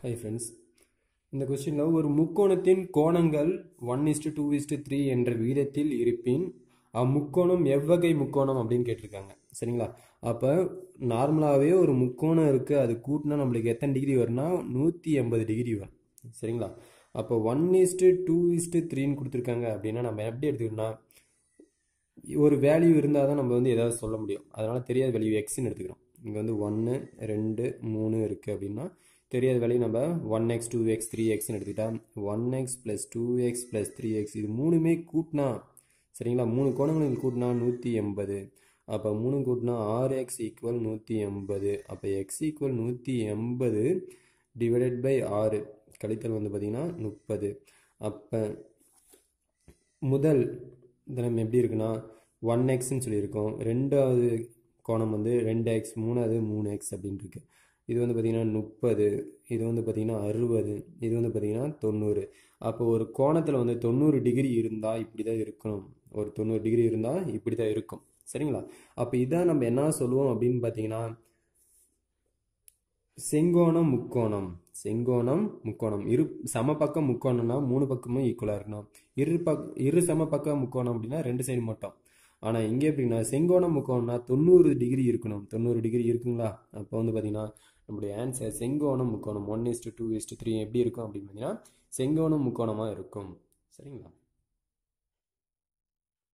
hi friends இந்த கொஸ்டினில் ஒரு முக்கோணத்தின் கோணங்கள் one is to two is to three என்ற விகிதத்தில் இருப்பின் அம்முக்கோணம் எவ்வகை முக்கோணம் அப்படின்னு கேட்டிருக்காங்க சரிங்களா அப்போ நார்மலாகவே ஒரு முக்கோணம் இருக்குது அது கூட்டினா நம்மளுக்கு எத்தனை டிகிரி வரும்னா நூற்றி எண்பது டிகிரி வரும் சரிங்களா அப்போ ஒன் இஸ்டு டூ இஸ்டு த்ரீன்னு கொடுத்துருக்காங்க அப்படின்னா நம்ம எப்படி எடுத்துக்கணும்னா ஒரு வேல்யூ இருந்தால் தான் நம்ம வந்து எதாவது சொல்ல முடியும் அதனால் தெரியாத வேல்யூ எக்ஸ்ன்னு எடுத்துக்கிறோம் இங்கே வந்து ஒன்று ரெண்டு மூணு இருக்குது அப்படின்னா தெரியாத வேல்யூ நம்ம one X two X three எக்ஸ்னு எடுத்துக்கிட்டா one X plus two X plus three X இது மூணுமே கூட்டினா சரிங்களா மூணு கோணங்கள் கூட்டினா நூற்றி எண்பது அப்போ மூணு கூட்டினா ஆறு எக்ஸ் ஈக்குவல் நூற்றி எண்பது அப்போ எக்ஸ் ஈக்குவல் நூற்றி எண்பது டிவைடட் பை ஆறு கழித்தல் வந்து பார்த்திங்கன்னா முப்பது அப்போ முதல் இது நம்ம எப்படி இருக்குன்னா ஒன் எக்ஸ்ன்னு சொல்லியிருக்கோம் ரெண்டாவது கோணம் வந்து ரெண்டு எக்ஸ் மூணாவது மூணு எக்ஸ் அப்படின்னு இருக்கு இது வந்து பார்த்திங்கன்னா முப்பது இது வந்து பார்த்திங்கன்னா அறுபது இது வந்து பார்த்திங்கன்னா தொண்ணூறு அப்போ ஒரு கோணத்தில் வந்து தொண்ணூறு டிகிரி இருந்தால் இப்படி தான் இருக்கணும் ஒரு தொண்ணூறு டிகிரி இருந்தால் இப்படி தான் இருக்கும் சரிங்களா அப்போ இதான் நம்ம என்ன சொல்லுவோம் அப்படின்னு பார்த்தீங்கன்னா செங்கோணம் முக்கோணம் செங்கோணம் முக்கோணம் இரு சம பக்கம் முக்கோணம்னா மூணு பக்கமும் ஈக்குவலாக இருக்கணும் இரு பக் இரு சம பக்கம் முக்கோணம் அப்படின்னா ரெண்டு சைடு மட்டும் ஆனால் இங்கே எப்படின்னா செங்கோணம் முக்கோணம்னா தொண்ணூறு டிகிரி இருக்கணும் தொண்ணூறு டிகிரி இருக்குங்களா அப்போ வந்து பார்த்தீங்கன்னா நம்மளுடைய ஆன்சர் செங்கோணம் முக்கோணம் one is to two is to three எப்படி இருக்கும் அப்படின்னு பார்த்தீங்கன்னா செங்கோணம் முக்கோணமாக இருக்கும் சரிங்களா